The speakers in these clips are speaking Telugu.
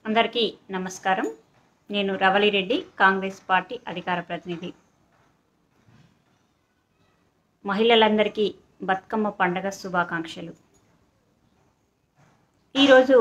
అందరికీ నమస్కారం నేను రవలిరెడ్డి కాంగ్రెస్ పార్టీ అధికార ప్రతినిధి మహిళలందరికీ బతుకమ్మ పండగ శుభాకాంక్షలు ఈరోజు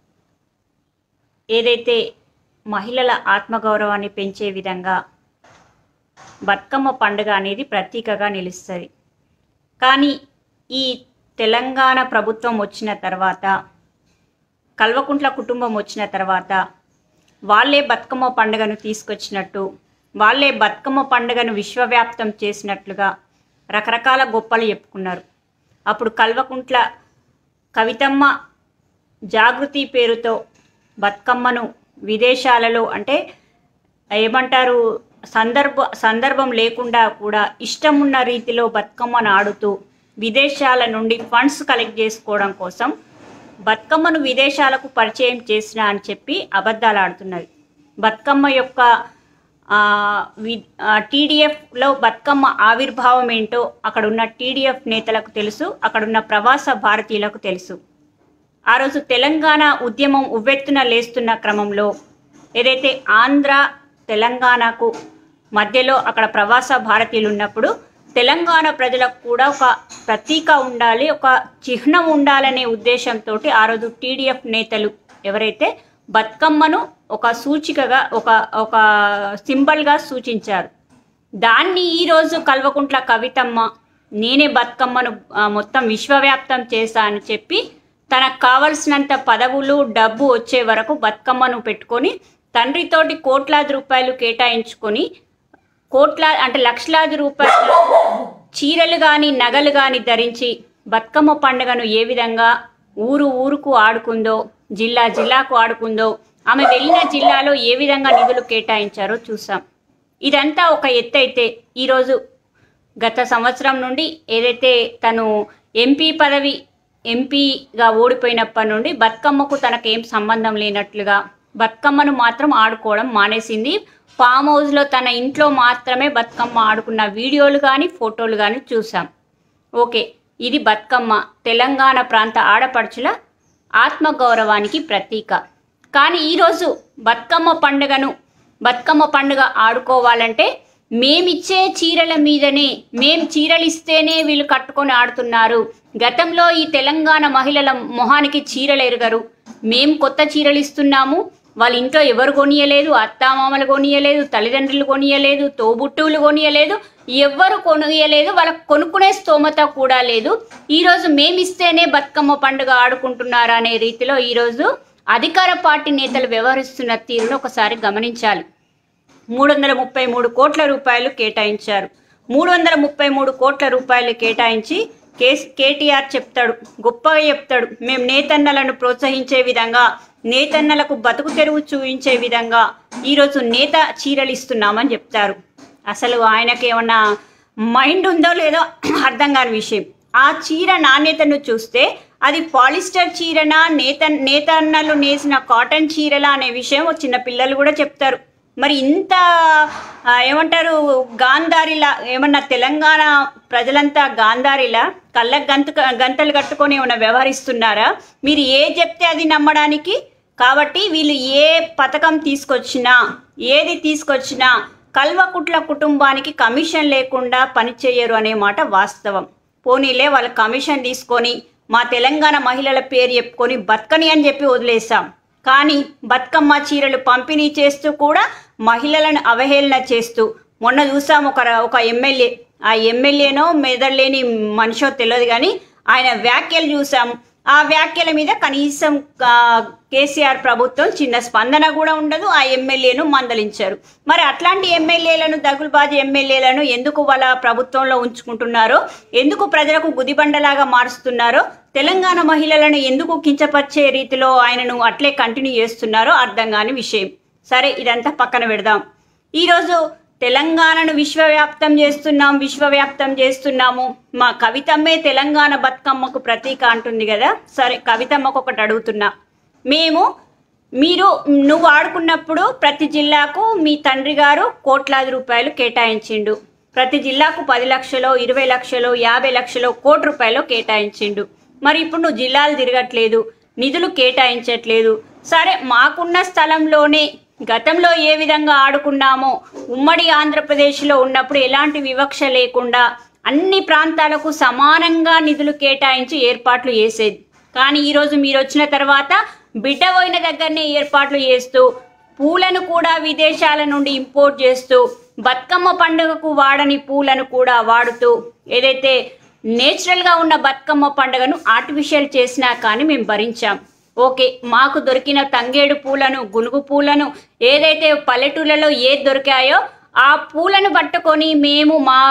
ఏదైతే మహిళల ఆత్మగౌరవాన్ని పెంచే విధంగా బతుకమ్మ పండుగ అనేది ప్రతీకగా నిలుస్తుంది కానీ ఈ తెలంగాణ ప్రభుత్వం వచ్చిన తర్వాత కల్వకుంట్ల కుటుంబం వచ్చిన తర్వాత వాళ్ళే బతుకమ్మ పండుగను తీసుకొచ్చినట్టు వాళ్ళే బతుకమ్మ పండుగను విశ్వవ్యాప్తం చేసినట్లుగా రకరకాల గొప్పలు చెప్పుకున్నారు అప్పుడు కల్వకుంట్ల కవితమ్మ జాగృతి పేరుతో బతుకమ్మను విదేశాలలో అంటే ఏమంటారు సందర్భ సందర్భం లేకుండా కూడా ఇష్టం ఉన్న రీతిలో బతుకమ్మను ఆడుతూ విదేశాల నుండి ఫండ్స్ కలెక్ట్ చేసుకోవడం కోసం బతుకమ్మను విదేశాలకు పరిచయం చేసిన అని చెప్పి అబద్ధాలు ఆడుతున్నది బతుకమ్మ యొక్క టీడీఎఫ్లో బతుకమ్మ ఆవిర్భావం ఏంటో అక్కడ ఉన్న టీడీఎఫ్ నేతలకు తెలుసు అక్కడున్న ప్రవాస భారతీయులకు తెలుసు ఆ రోజు తెలంగాణ ఉద్యమం ఉవ్వెత్తున లేస్తున్న క్రమంలో ఏదైతే ఆంధ్ర తెలంగాణకు మధ్యలో అక్కడ ప్రవాస భారతీయులు ఉన్నప్పుడు తెలంగాణ ప్రజలకు కూడా ఒక ప్రతీక ఉండాలి ఒక చిహ్నం ఉండాలనే ఉద్దేశంతో ఆ రోజు టీడీఎఫ్ నేతలు ఎవరైతే బతుకమ్మను ఒక సూచికగా ఒక ఒక సింబల్గా సూచించారు దాన్ని ఈరోజు కల్వకుంట్ల కవితమ్మ నేనే బతుకమ్మను ఆ, మొత్తం విశ్వవ్యాప్తం చేశా అని చెప్పి తనకు కావలసినంత పదవులు డబ్బు వచ్చే వరకు బతుకమ్మను పెట్టుకొని తండ్రితోటి కోట్లాది రూపాయలు కేటాయించుకొని కోట్ల అంటే లక్షలాది రూపాయల చీరలు కానీ నగలు కానీ ధరించి బతుకమ్మ పండుగను ఏ విధంగా ఊరు ఊరుకు ఆడుకుందో జిల్లా జిల్లాకు ఆడుకుందో ఆమె వెళ్ళిన జిల్లాలో ఏ విధంగా నిధులు కేటాయించారో చూసాం ఇదంతా ఒక ఎత్తు అయితే ఈరోజు గత సంవత్సరం నుండి ఏదైతే తను ఎంపీ పదవి ఎంపీగా ఓడిపోయినప్పటి నుండి బతుకమ్మకు తనకేం సంబంధం లేనట్లుగా బతుకమ్మను మాత్రం ఆడుకోవడం మానేసింది ఫామ్ హౌస్లో తన ఇంట్లో మాత్రమే బతుకమ్మ ఆడుకున్న వీడియోలు కానీ ఫోటోలు కానీ చూసాం ఓకే ఇది బతుకమ్మ తెలంగాణ ప్రాంత ఆడపడుచుల ఆత్మగౌరవానికి ప్రతీక కానీ ఈరోజు బతుకమ్మ పండుగను బతుకమ్మ పండుగ ఆడుకోవాలంటే మేమిచ్చే చీరల మీదనే మేం చీరలు ఇస్తేనే వీళ్ళు కట్టుకొని ఆడుతున్నారు గతంలో ఈ తెలంగాణ మహిళల మొహానికి చీరలు ఎరగరు మేం కొత్త చీరలు ఇస్తున్నాము వాళ్ళ ఇంట్లో ఎవరు కొనియలేదు అత్తామామలు కొనియలేదు తల్లిదండ్రులు కొనియలేదు తోబుట్టువులు కొనియలేదు ఎవ్వరు కొనియలేదు వాళ్ళకు కొనుక్కునే స్తోమత కూడా లేదు ఈరోజు మేమిస్తేనే బతుకమ్మ పండుగ ఆడుకుంటున్నారా అనే రీతిలో ఈరోజు అధికార పార్టీ నేతలు వ్యవహరిస్తున్న తీరును ఒకసారి గమనించాలి మూడు వందల ముప్పై మూడు కోట్ల రూపాయలు కేటాయించారు మూడు వందల ముప్పై మూడు కోట్ల రూపాయలు కేటాయించి కేస్ కేటీఆర్ చెప్తాడు గొప్పగా చెప్తాడు మేము నేతన్నలను ప్రోత్సహించే విధంగా నేతన్నలకు బతుకు తెరువు చూపించే విధంగా ఈరోజు నేత చీరలు ఇస్తున్నామని చెప్తారు అసలు ఆయనకి ఏమన్నా మైండ్ ఉందో లేదో అర్థం కాని విషయం ఆ చీర నాణ్యతను చూస్తే అది పాలిస్టర్ చీరనా నేత నేతన్నలు నేసిన కాటన్ చీరలా అనే విషయం చిన్న పిల్లలు కూడా చెప్తారు మరి ఇంత ఆ, ఏమంటారు గాంధారిలా ఏమన్నా తెలంగాణ ప్రజలంతా గాంధారిలా కళ్ళకు గంత గంతలు కట్టుకొని ఏమన్నా వ్యవహరిస్తున్నారా మీరు ఏ చెప్తే అది నమ్మడానికి కాబట్టి వీళ్ళు ఏ పథకం తీసుకొచ్చినా ఏది తీసుకొచ్చినా కల్వకుట్ల కుటుంబానికి కమిషన్ లేకుండా పనిచేయరు అనే మాట వాస్తవం పోనీలే వాళ్ళ కమిషన్ తీసుకొని మా తెలంగాణ మహిళల పేరు చెప్పుకొని బతకని అని చెప్పి వదిలేసాం కానీ బతుకమ్మ చీరలు పంపిణీ చేస్తూ కూడా మహిళలను అవహేళన చేస్తూ మొన్న చూసాం ఒక ర- ఒక ఎమ్మెల్యే ఆ ఎమ్మెల్యేనో మెదడులేని మనిషో తెలియదు కానీ ఆయన వ్యాఖ్యలు చూసాం ఆ వ్యాఖ్యల మీద కనీసం ఆ, కేసీఆర్ ప్రభుత్వం చిన్న స్పందన కూడా ఉండదు ఆ ఎమ్మెల్యేను మందలించారు మరి అట్లాంటి ఎమ్మెల్యేలను దగులుబాజీ ఎమ్మెల్యేలను ఎందుకు వాళ్ళ ప్రభుత్వంలో ఉంచుకుంటున్నారో ఎందుకు ప్రజలకు గుదిబండలాగా మారుస్తున్నారో తెలంగాణ మహిళలను ఎందుకు కించపరిచే రీతిలో ఆయనను అట్లే కంటిన్యూ చేస్తున్నారో అర్థం కాని విషయం సరే ఇదంతా పక్కన పెడదాం ఈరోజు తెలంగాణను విశ్వవ్యాప్తం చేస్తున్నాం విశ్వవ్యాప్తం చేస్తున్నాము మా కవితమ్మే తెలంగాణ బతుకమ్మకు ప్రతీక అంటుంది కదా సరే కవితమ్మకు ఒకటి అడుగుతున్నా మేము మీరు నువ్వు ఆడుకున్నప్పుడు ప్రతి జిల్లాకు మీ తండ్రి గారు కోట్లాది రూపాయలు కేటాయించిండు ప్రతి జిల్లాకు పది లక్షలు ఇరవై లక్షలు యాభై లక్షలు కోటి రూపాయలు కేటాయించిండు మరి ఇప్పుడు నువ్వు జిల్లాలు తిరగట్లేదు నిధులు కేటాయించట్లేదు సరే మాకున్న స్థలంలోనే గతంలో ఏ విధంగా ఆడుకున్నామో ఉమ్మడి ఆంధ్రప్రదేశ్లో ఉన్నప్పుడు ఎలాంటి వివక్ష లేకుండా అన్ని ప్రాంతాలకు సమానంగా నిధులు కేటాయించి ఏర్పాట్లు చేసేది కానీ ఈరోజు మీరు వచ్చిన తర్వాత బిడ్డ పోయిన దగ్గరనే ఏర్పాట్లు చేస్తూ పూలను కూడా విదేశాల నుండి ఇంపోర్ట్ చేస్తూ బతుకమ్మ పండుగకు వాడని పూలను కూడా వాడుతూ ఏదైతే నేచురల్గా ఉన్న బతుకమ్మ పండుగను ఆర్టిఫిషియల్ చేసినా కానీ మేము భరించాం ఓకే మాకు దొరికిన తంగేడు పూలను గునుగు పూలను ఏదైతే పల్లెటూళ్ళలో ఏది దొరికాయో ఆ పూలను పట్టుకొని మేము మా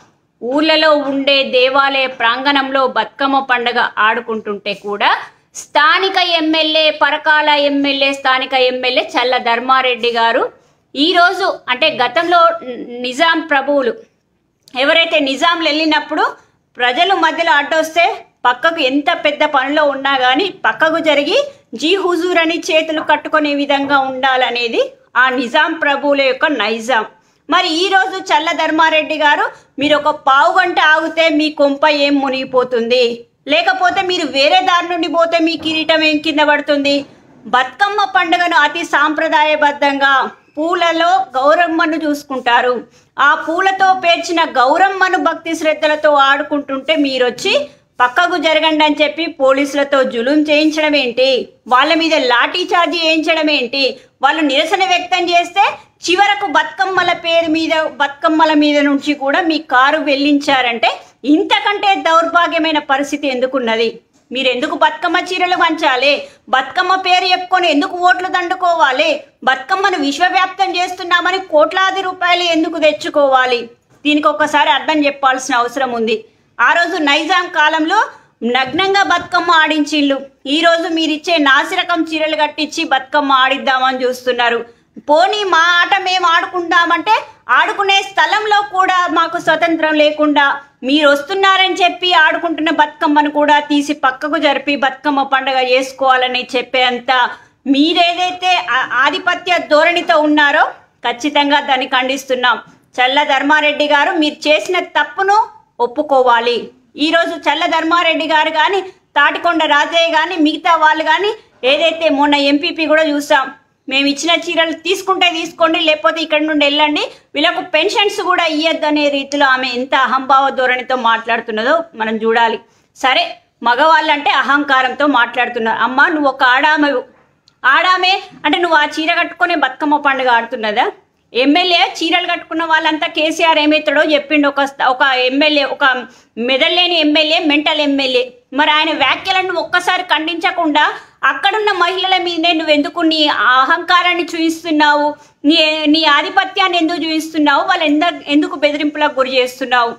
ఊళ్ళలో ఉండే దేవాలయ ప్రాంగణంలో బతుకమ్మ పండుగ ఆడుకుంటుంటే కూడా స్థానిక ఎమ్మెల్యే పరకాల ఎమ్మెల్యే స్థానిక ఎమ్మెల్యే చల్ల ధర్మారెడ్డి గారు ఈరోజు అంటే గతంలో నిజాం ప్రభువులు ఎవరైతే నిజాంలు వెళ్ళినప్పుడు ప్రజలు మధ్యలో అడ్డొస్తే పక్కకు ఎంత పెద్ద పనిలో ఉన్నా కానీ పక్కకు జరిగి జీ హుజూర్ అని చేతులు కట్టుకునే విధంగా ఉండాలనేది ఆ నిజాం ప్రభువుల యొక్క నైజాం మరి ఈ రోజు చల్ల ధర్మారెడ్డి గారు మీరు ఒక పావు గంట ఆగితే మీ కొంప ఏం మునిగిపోతుంది లేకపోతే మీరు వేరే దారి నుండి పోతే మీ కిరీటం ఏం కింద పడుతుంది బతుకమ్మ పండుగను అతి సాంప్రదాయబద్ధంగా పూలలో గౌరమ్మను చూసుకుంటారు ఆ పూలతో పేర్చిన గౌరమ్మను భక్తి శ్రద్ధలతో ఆడుకుంటుంటే మీరొచ్చి పక్కకు జరగండి అని చెప్పి పోలీసులతో జులుం చేయించడం ఏంటి వాళ్ళ మీద లాఠీ చార్జీ చేయించడం ఏంటి వాళ్ళు నిరసన వ్యక్తం చేస్తే చివరకు బతుకమ్మల పేరు మీద బతుకమ్మల మీద నుంచి కూడా మీ కారు వెళ్ళించారంటే ఇంతకంటే దౌర్భాగ్యమైన పరిస్థితి ఎందుకున్నది మీరు ఎందుకు బతుకమ్మ చీరలు పంచాలి బతుకమ్మ పేరు చెప్పుకొని ఎందుకు ఓట్లు దండుకోవాలి బతుకమ్మను విశ్వవ్యాప్తం చేస్తున్నామని కోట్లాది రూపాయలు ఎందుకు తెచ్చుకోవాలి దీనికి ఒకసారి అర్థం చెప్పాల్సిన అవసరం ఉంది ఆ రోజు నైజాం కాలంలో నగ్నంగా బతుకమ్మ ఆడించిళ్ళు ఈ రోజు మీరిచ్చే నాసిరకం చీరలు కట్టించి బతుకమ్మ ఆడిద్దామని చూస్తున్నారు పోనీ మా ఆట మేము ఆడుకుందామంటే ఆడుకునే స్థలంలో కూడా మాకు స్వతంత్రం లేకుండా మీరు వస్తున్నారని చెప్పి ఆడుకుంటున్న బతుకమ్మను కూడా తీసి పక్కకు జరిపి బతుకమ్మ పండుగ చేసుకోవాలని చెప్పేంత మీరేదైతే ఆ- ఆధిపత్య ధోరణితో ఉన్నారో ఖచ్చితంగా దాన్ని ఖండిస్తున్నాం చల్ల ధర్మారెడ్డి గారు మీరు చేసిన తప్పును ఒప్పుకోవాలి ఈరోజు చల్ల ధర్మారెడ్డి గారు కానీ తాటికొండ రాజయ్య కానీ మిగతా వాళ్ళు కానీ ఏదైతే మొన్న ఎంపీపీ కూడా చూసాం మేము ఇచ్చిన చీరలు తీసుకుంటే తీసుకోండి లేకపోతే ఇక్కడ నుండి వెళ్ళండి వీళ్ళకు పెన్షన్స్ కూడా ఇయ్యద్దు అనే రీతిలో ఆమె ఎంత అహంభావ ధోరణితో మాట్లాడుతున్నదో మనం చూడాలి సరే మగవాళ్ళంటే అహంకారంతో మాట్లాడుతున్నారు అమ్మ నువ్వు ఒక ఆడామవు ఆడామే అంటే నువ్వు ఆ చీర కట్టుకునే బతుకమ్మ పండుగ ఆడుతున్నదా ఎమ్మెల్యే చీరలు కట్టుకున్న వాళ్ళంతా కేసీఆర్ ఏమవుతాడో చెప్పిండు ఒక స్థ- ఒక ఎమ్మెల్యే ఒక మెదల్లేని ఎమ్మెల్యే మెంటల్ ఎమ్మెల్యే మరి ఆయన వ్యాఖ్యలను ఒక్కసారి ఖండించకుండా అక్కడున్న మహిళల మీదే నువ్వు ఎందుకు నీ అహంకారాన్ని చూపిస్తున్నావు నీ నీ ఆధిపత్యాన్ని ఎందుకు చూపిస్తున్నావు వాళ్ళు ఎంద ఎందుకు బెదిరింపులకు గురి చేస్తున్నావు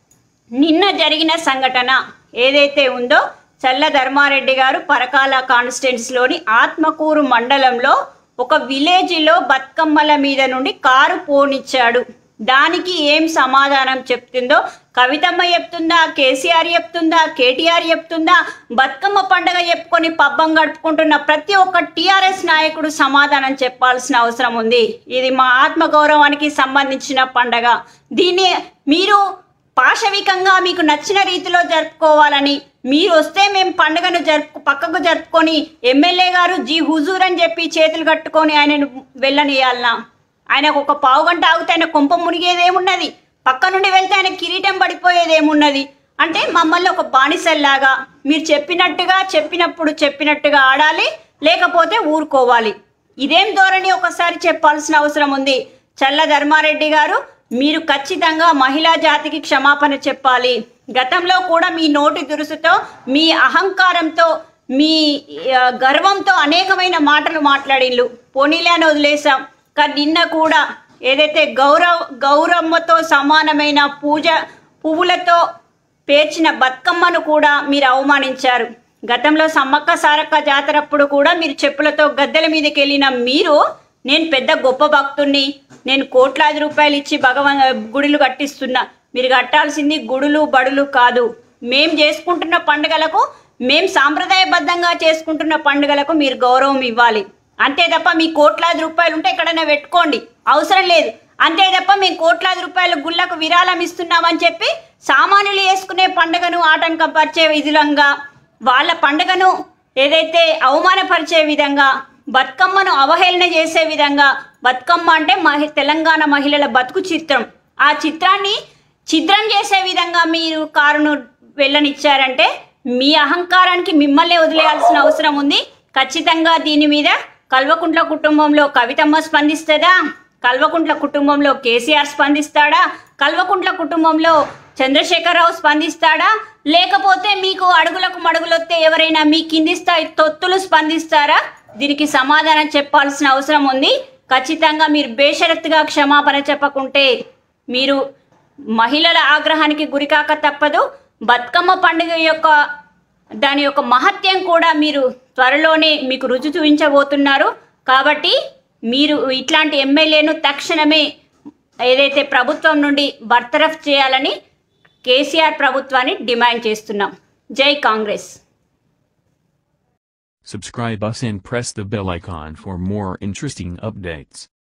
నిన్న జరిగిన సంఘటన ఏదైతే ఉందో చల్ల ధర్మారెడ్డి గారు పరకాల కాన్స్టిట్యున్సీలోని ఆత్మకూరు మండలంలో ఒక విలేజ్లో బతుకమ్మల మీద నుండి కారు పోనిచ్చాడు దానికి ఏం సమాధానం చెప్తుందో కవితమ్మ చెప్తుందా కేసీఆర్ చెప్తుందా కేటీఆర్ చెప్తుందా బతుకమ్మ పండుగ చెప్పుకొని పబ్బం గడుపుకుంటున్న ప్రతి ఒక్క టీఆర్ఎస్ నాయకుడు సమాధానం చెప్పాల్సిన అవసరం ఉంది ఇది మా ఆత్మగౌరవానికి సంబంధించిన పండగ దీన్ని మీరు పాశవికంగా మీకు నచ్చిన రీతిలో జరుపుకోవాలని మీరు వస్తే మేము పండుగను జరుపు పక్కకు జరుపుకొని ఎమ్మెల్యే గారు జీ హుజూర్ అని చెప్పి చేతులు కట్టుకొని ఆయనను వెళ్ళనియాలనా ఆయనకు ఒక పావు గంట ఆగితే ఆయన కొంప మునిగేదేమున్నది పక్క నుండి వెళ్తే ఆయన కిరీటం పడిపోయేదేమున్నది అంటే మమ్మల్ని ఒక బానిసల్లాగా మీరు చెప్పినట్టుగా చెప్పినప్పుడు చెప్పినట్టుగా ఆడాలి లేకపోతే ఊరుకోవాలి ఇదేం ధోరణి ఒకసారి చెప్పాల్సిన అవసరం ఉంది చల్ల ధర్మారెడ్డి గారు మీరు ఖచ్చితంగా మహిళా జాతికి క్షమాపణ చెప్పాలి గతంలో కూడా మీ నోటి దురుసుతో మీ అహంకారంతో మీ ఆ, గర్వంతో అనేకమైన మాటలు మాట్లాడిళ్ళు పోనీలే అని వదిలేసాం కానీ నిన్న కూడా ఏదైతే గౌరవ గౌరమ్మతో సమానమైన పూజ పువ్వులతో పేర్చిన బతుకమ్మను కూడా మీరు అవమానించారు గతంలో సమ్మక్క సారక్క జాతరప్పుడు కూడా మీరు చెప్పులతో గద్దెల మీదకి వెళ్ళిన మీరు నేను పెద్ద గొప్ప భక్తుణ్ణి నేను కోట్లాది రూపాయలు ఇచ్చి భగవన్ గుడులు కట్టిస్తున్నా మీరు కట్టాల్సింది గుడులు బడులు కాదు మేం చేసుకుంటున్న పండుగలకు మేం సాంప్రదాయబద్ధంగా చేసుకుంటున్న పండుగలకు మీరు గౌరవం ఇవ్వాలి అంతే తప్ప మీ కోట్లాది రూపాయలు ఉంటే ఎక్కడైనా పెట్టుకోండి అవసరం లేదు అంతే తప్ప మేము కోట్లాది రూపాయల గుళ్ళకు విరాళం ఇస్తున్నామని చెప్పి సామాన్యులు వేసుకునే పండుగను ఆటంకపరిచే విధంగా వాళ్ళ పండుగను ఏదైతే అవమానపరిచే విధంగా బతుకమ్మను అవహేళన చేసే విధంగా బతుకమ్మ అంటే మహి తెలంగాణ మహిళల బతుకు చిత్రం ఆ చిత్రాన్ని చిత్రం చేసే విధంగా మీరు కారును వెళ్ళనిచ్చారంటే మీ అహంకారానికి మిమ్మల్ని వదిలేయాల్సిన అవసరం ఉంది ఖచ్చితంగా దీని మీద కల్వకుంట్ల కుటుంబంలో కవితమ్మ స్పందిస్తుందా కల్వకుంట్ల కుటుంబంలో కేసీఆర్ స్పందిస్తాడా కల్వకుంట్ల కుటుంబంలో చంద్రశేఖరరావు స్పందిస్తాడా లేకపోతే మీకు అడుగులకు మడుగులొత్తే ఎవరైనా మీ కింది స్థాయి తొత్తులు స్పందిస్తారా దీనికి సమాధానం చెప్పాల్సిన అవసరం ఉంది ఖచ్చితంగా మీరు బేషరత్తుగా క్షమాపణ చెప్పకుంటే మీరు మహిళల ఆగ్రహానికి గురికాక తప్పదు బతుకమ్మ పండుగ యొక్క దాని యొక్క మహత్యం కూడా మీరు త్వరలోనే మీకు రుచి చూపించబోతున్నారు కాబట్టి మీరు ఇట్లాంటి ఎమ్మెల్యేను తక్షణమే ఏదైతే ప్రభుత్వం నుండి బర్తరఫ్ చేయాలని కేసీఆర్ ప్రభుత్వాన్ని డిమాండ్ చేస్తున్నాం జై Congress Subscribe us and press the bell icon for more interesting updates.